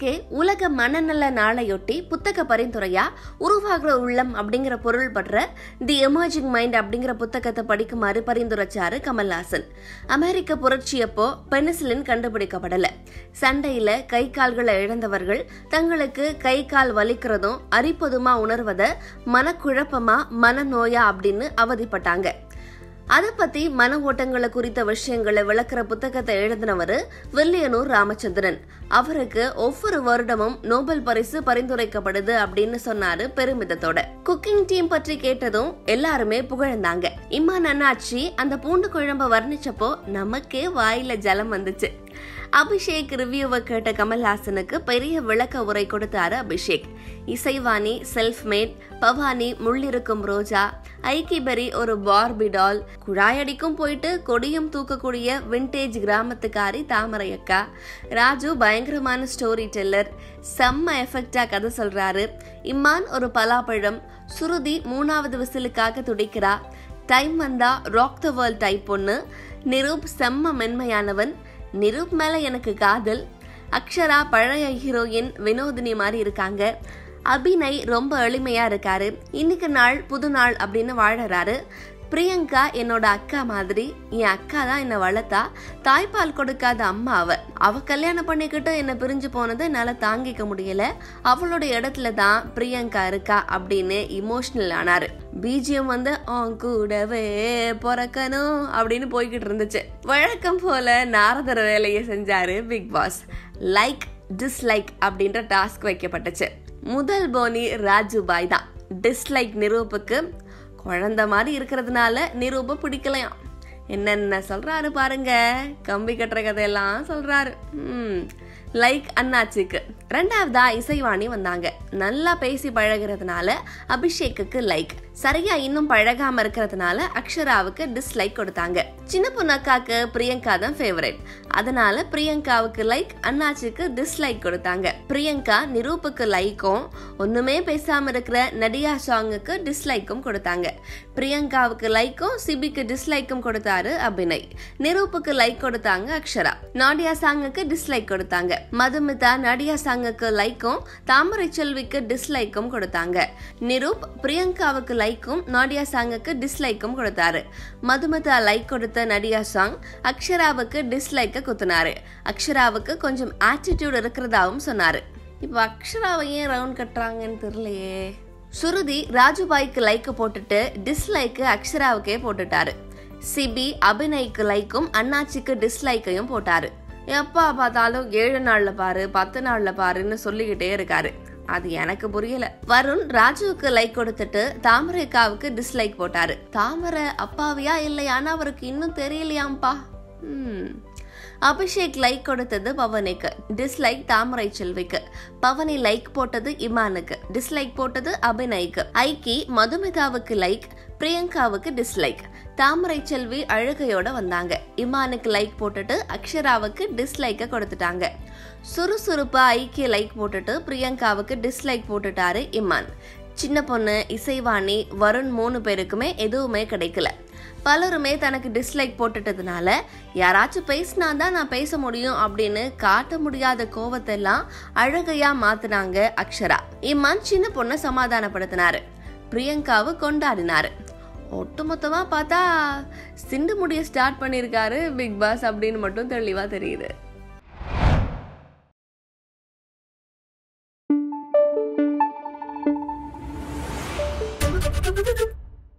இன்னைக்கு உலக மனநல நாளையொட்டி புத்தக பரிந்துரையா உருவாகிற உள்ளம் அப்படிங்கிற பொருள் பற்ற தி எமர்ஜிங் மைண்ட் அப்படிங்கிற புத்தகத்தை படிக்குமாறு பரிந்துரைச்சாரு கமல்ஹாசன் அமெரிக்க புரட்சியப்போ பெனிசிலின் கண்டுபிடிக்கப்படல சண்டையில கை கால்களை இழந்தவர்கள் தங்களுக்கு கை கால் வலிக்கிறதும் அரிப்பதுமா உணர்வத மனக்குழப்பமா மனநோயா அப்படின்னு அவதிப்பட்டாங்க அதை பத்தி மன ஓட்டங்களை குறித்த விஷயங்களை விளக்குற புத்தகத்தை எழுதினவர் வில்லியனூர் ராமச்சந்திரன் அவருக்கு ஒவ்வொரு வருடமும் நோபல் பரிசு பரிந்துரைக்கப்படுது அப்படின்னு சொன்னாரு பெருமிதத்தோட குக்கிங் டீம் பற்றி கேட்டதும் எல்லாருமே புகழ்ந்தாங்க இம்மான் அண்ணாச்சி அந்த பூண்டு குழம்ப வர்ணிச்சப்போ நமக்கே வாயில ஜலம் வந்துச்சு அபிஷேக் ரிவ்யூவை கேட்ட கமல்ஹாசனுக்கு பெரிய விளக்க உரை கொடுத்தாரு அபிஷேக் இசைவாணி செல்ஃப் மேட் பவானி முள்ளிருக்கும் ரோஜா ஐக்கிபெரி ஒரு பார்பி டால் குழாயடிக்கும் போயிட்டு கொடியும் தூக்கக்கூடிய விண்டேஜ் கிராமத்துக்காரி தாமரை அக்கா ராஜு பயங்கரமான ஸ்டோரி டெல்லர் செம்ம எஃபெக்டா கதை சொல்றாரு இம்மான் ஒரு பலாப்பழம் சுருதி மூணாவது விசிலுக்காக துடிக்கிறா டைம் வந்தா ராக் த வேர்ல்ட் டைப் பொண்ணு நிரூப் செம்ம மென்மையானவன் நிரூப் மேல எனக்கு காதல் அக்ஷரா பழைய ஹீரோயின் வினோதினி மாதிரி இருக்காங்க அபிநய் ரொம்ப எளிமையா இருக்காரு இன்னைக்கு நாள் புது நாள் அப்படின்னு வாழறாரு பிரியங்கா என்னோட அக்கா மாதிரி என் அக்கா தான் என்னை வளர்த்தா தாய்ப்பால் கொடுக்காத அம்மா அவ அவ கல்யாணம் பண்ணிக்கிட்டு என்னை பிரிஞ்சு போனதை என்னால தாங்கிக்க முடியல அவளோட இடத்துல தான் பிரியங்கா இருக்கா அப்படின்னு இமோஷனல் ஆனாரு பிஜிஎம் வந்து அவன் கூடவே பிறக்கணும் அப்படின்னு போய்கிட்டு இருந்துச்சு வழக்கம் போல நாரதர் வேலையை செஞ்சாரு பிக் பாஸ் லைக் டிஸ்லைக் அப்படின்ற டாஸ்க் வைக்கப்பட்டுச்சு முதல் போனி ராஜு பாய் தான் டிஸ்லைக் நிரூப்புக்கு குழந்த மாதிரி இருக்கிறதுனால நிரூப பிடிக்கலையாம் என்னென்ன சொல்றாரு பாருங்க கம்பி கட்டுற கதையெல்லாம் சொல்றாரு ம் லைக் அண்ணாச்சிக்கு ரெண்டாவதா இசைவாணி வந்தாங்க நல்லா பேசி பழகிறதுனால அபிஷேக்குக்கு லைக் சரியா இன்னும் பழகாம இருக்கிறதுனால அக்ஷராவுக்கு டிஸ்லைக் கொடுத்தாங்க சின்ன பொண்ணு அக்காக்கு பிரியங்கா தான் ஃபேவரட் அதனால பிரியங்காவுக்கு லைக் அண்ணாச்சிக்கு டிஸ்லைக் கொடுத்தாங்க பிரியங்கா நிரூப்புக்கு லைக்கும் ஒண்ணுமே பேசாம இருக்கிற நடியா சாங்குக்கு டிஸ்லைக்கும் கொடுத்தாங்க பிரியங்காவுக்கு லைக்கும் சிபிக்கு டிஸ்லைக்கும் கொடுத்தாரு அபிநய் நிரூப்புக்கு லைக் கொடுத்தாங்க அக்ஷரா நாடியா சாங்குக்கு டிஸ்லைக் கொடுத்தாங்க மதுமிதா நடியா சாங்குக்கு லைக்கும் தாமரை செல்விக்கு டிஸ்லைக்கும் கொடுத்தாங்க நிரூப் பிரியங்காவுக்கு லைக்கும் நாடியா சாங்குக்கு டிஸ்லைக்கும் கொடுத்தாரு மதுமிதா லைக் கொடுத்த நடியா சாங் அக்ஷராவுக்கு டிஸ்லைக்க குத்துனாரு அக்ஷராவுக்கு கொஞ்சம் ஆட்டிடியூட் இருக்கிறதாவும் சொன்னாரு இப்போ அக்ஷராவை ஏன் ரவுண்ட் கட்டுறாங்கன்னு தெரியலையே சுருதி ராஜுபாய்க்கு லைக் போட்டுட்டு டிஸ்லைக்கு அக்ஷராவுக்கே போட்டுட்டாரு சிபி அபிநய்க்கு லைக்கும் அண்ணாச்சிக்கு டிஸ்லைக்கையும் போட்டாரு எப்பா பார்த்தாலும் ஏழு நாள்ல பாரு பத்து நாள்ல பாருன்னு சொல்லிக்கிட்டே இருக்காரு அது எனக்கு புரியல வருண் ராஜுவுக்கு லைக் கொடுத்துட்டு தாமரைக்காவுக்கு டிஸ்லைக் போட்டாரு தாமரை அப்பாவியா இல்லையான்னு அவருக்கு இன்னும் தெரியலையாம்பா ம் அபிஷேக் லைக் கொடுத்தது பவனுக்கு டிஸ்லைக் தாமரை செல்விக்கு பவனி லைக் போட்டது இமானுக்கு டிஸ்லைக் போட்டது அபிநய்க்கு ஐக்கி மதுமிதாவுக்கு லைக் பிரியங்காவுக்கு டிஸ்லைக் தாமரை செல்வி அழுகையோட வந்தாங்க இமானுக்கு லைக் போட்டுட்டு அக்ஷராவுக்கு டிஸ்லைக்க கொடுத்துட்டாங்க சுறுசுறுப்பா ஐக்கிய லைக் போட்டுட்டு பிரியங்காவுக்கு டிஸ்லைக் போட்டுட்டாரு இமான் சின்ன பொண்ணு இசைவாணி வருண் மூணு பேருக்குமே எதுவுமே கிடைக்கல பலருமே தனக்கு டிஸ்லைக் போட்டுட்டதுனால யாராச்சும் பேசினா தான் நான் பேச முடியும் அப்படின்னு காட்ட முடியாத கோவத்தெல்லாம் அழகையா மாத்தினாங்க அக்ஷரா இம்மான் சின்ன பொண்ணை சமாதானப்படுத்தினாரு பிரியங்காவை கொண்டாடினாரு ஒட்டுமொத்தமா பார்த்தா சிண்டு முடிய ஸ்டார்ட் பண்ணியிருக்காரு பிக் பாஸ் அப்படின்னு மட்டும் தெளிவா தெரியுது